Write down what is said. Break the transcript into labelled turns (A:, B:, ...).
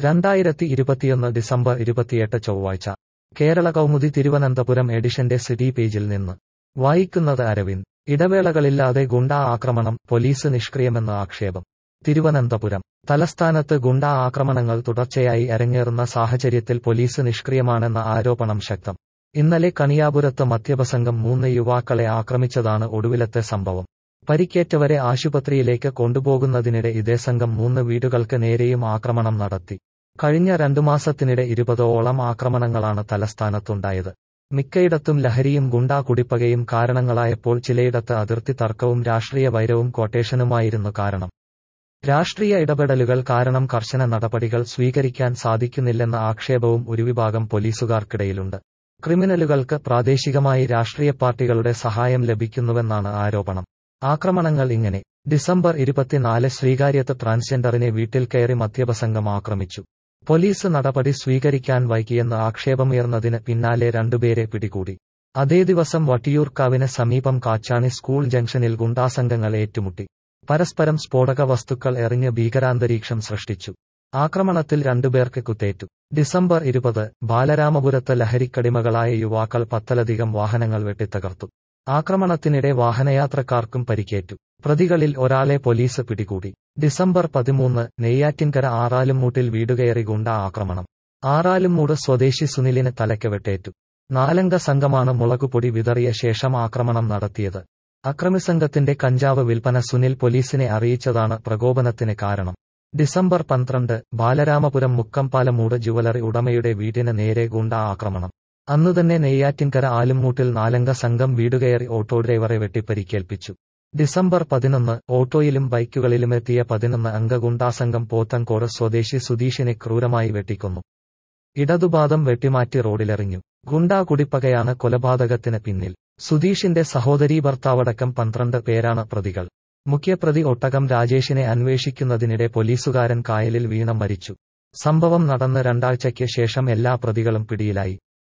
A: രണ്ടായിരത്തി ഇരുപത്തിയൊന്ന് ഡിസംബർ ഇരുപത്തിയെട്ട് ചൊവ്വാഴ്ച കേരള കൗമുദി തിരുവനന്തപുരം എഡിഷന്റെ സിറ്റി പേജിൽ നിന്ന് വായിക്കുന്നത് അരവിന്ദ് ഇടവേളകളില്ലാതെ ഗുണ്ടാ ആക്രമണം പോലീസ് നിഷ്ക്രിയമെന്ന ആക്ഷേപം തിരുവനന്തപുരം തലസ്ഥാനത്ത് ഗുണ്ടാ ആക്രമണങ്ങൾ തുടർച്ചയായി അരങ്ങേറുന്ന സാഹചര്യത്തിൽ പോലീസ് നിഷ്ക്രിയമാണെന്ന ആരോപണം ശക്തം ഇന്നലെ കണിയാപുരത്ത് മദ്യപസംഘം മൂന്ന് യുവാക്കളെ ആക്രമിച്ചതാണ് ഒടുവിലത്തെ സംഭവം പരിക്കേറ്റവരെ ആശുപത്രിയിലേക്ക് കൊണ്ടുപോകുന്നതിനിടെ ഇതേ സംഘം മൂന്ന് വീടുകൾക്ക് നേരെയും ആക്രമണം നടത്തി കഴിഞ്ഞ രണ്ടു മാസത്തിനിടെ ഇരുപതോളം ആക്രമണങ്ങളാണ് തലസ്ഥാനത്തുണ്ടായത് മിക്കയിടത്തും ലഹരിയും ഗുണ്ടാ കുടിപ്പകയും കാരണങ്ങളായപ്പോൾ ചിലയിടത്ത് അതിർത്തി തർക്കവും രാഷ്ട്രീയ വൈരവും ക്വട്ടേഷനുമായിരുന്നു കാരണം രാഷ്ട്രീയ ഇടപെടലുകൾ കാരണം കർശന നടപടികൾ സ്വീകരിക്കാൻ സാധിക്കുന്നില്ലെന്ന ആക്ഷേപവും ഒരു വിഭാഗം പോലീസുകാർക്കിടയിലുണ്ട് ക്രിമിനലുകൾക്ക് പ്രാദേശികമായി രാഷ്ട്രീയ പാർട്ടികളുടെ സഹായം ലഭിക്കുന്നുവെന്നാണ് ആരോപണം ആക്രമണങ്ങൾ ഇങ്ങനെ ഡിസംബർ ഇരുപത്തിനാല് ശ്രീകാര്യത്ത് ട്രാൻസ്ജെൻഡറിനെ വീട്ടിൽ കയറി മദ്യപസംഘം ആക്രമിച്ചു പോലീസ് നടപടി സ്വീകരിക്കാൻ വൈകിയെന്ന് ആക്ഷേപമുയർന്നതിന് പിന്നാലെ രണ്ടുപേരെ പിടികൂടി അതേ ദിവസം വട്ടിയൂർക്കാവിന് സമീപം കാച്ചാണി സ്കൂൾ ജംഗ്ഷനിൽ ഗുണ്ടാസംഘങ്ങൾ ഏറ്റുമുട്ടി പരസ്പരം സ്ഫോടക വസ്തുക്കൾ എറിഞ്ഞ് ഭീകരാന്തരീക്ഷം സൃഷ്ടിച്ചു ആക്രമണത്തിൽ രണ്ടുപേർക്ക് കുത്തേറ്റു ഡിസംബർ ഇരുപത് ബാലരാമപുരത്ത് ലഹരിക്കടിമകളായ യുവാക്കൾ പത്തലധികം വാഹനങ്ങൾ വെട്ടിത്തകർത്തു ആക്രമണത്തിനിടെ വാഹനയാത്രക്കാർക്കും പരിക്കേറ്റു പ്രതികളിൽ ഒരാളെ പോലീസ് പിടികൂടി ഡിസംബർ പതിമൂന്ന് നെയ്യാറ്റിൻകര ആറാലുംമൂട്ടിൽ വീടുകയറി ഗുണ്ട ആക്രമണം ആറാലുംമൂട് സ്വദേശി സുനിലിന് തലയ്ക്ക് വെട്ടേറ്റു നാലംഗ സംഘമാണ് മുളകുപൊടി വിതറിയ ശേഷം ആക്രമണം നടത്തിയത് അക്രമിസംഘത്തിന്റെ കഞ്ചാവ് വിൽപ്പന സുനിൽ പോലീസിനെ അറിയിച്ചതാണ് പ്രകോപനത്തിന് കാരണം ഡിസംബർ പന്ത്രണ്ട് ബാലരാമപുരം മുക്കംപാലമൂട് ജുവലറി ഉടമയുടെ വീടിന് നേരെ ഗുണ്ട ആക്രമണം അന്നുതന്നെ നെയ്യാറ്റിൻകര ആലുംമൂട്ടിൽ നാലംഗ സംഘം വീടുകയറി ഓട്ടോ ഡ്രൈവറെ വെട്ടിപ്പരിക്കേൽപ്പിച്ചു ഡിസംബർ പതിനൊന്ന് ഓട്ടോയിലും ബൈക്കുകളിലുമെത്തിയ പതിനൊന്ന് അംഗ ഗുണ്ടാസംഘം പോത്തങ്കോട് സ്വദേശി സുധീഷിനെ ക്രൂരമായി വെട്ടിക്കൊന്നു ഇടതുപാദം വെട്ടിമാറ്റി റോഡിലെറിഞ്ഞു ഗുണ്ടാ കുടിപ്പകയാണ് കൊലപാതകത്തിന് പിന്നിൽ സുധീഷിന്റെ സഹോദരീ ഭർത്താവടക്കം പന്ത്രണ്ട് പേരാണ് പ്രതികൾ മുഖ്യപ്രതി ഒട്ടകം രാജേഷിനെ അന്വേഷിക്കുന്നതിനിടെ പോലീസുകാരൻ കായലിൽ വീണ മരിച്ചു സംഭവം നടന്ന് രണ്ടാഴ്ചയ്ക്ക് ശേഷം എല്ലാ പ്രതികളും പിടിയിലായി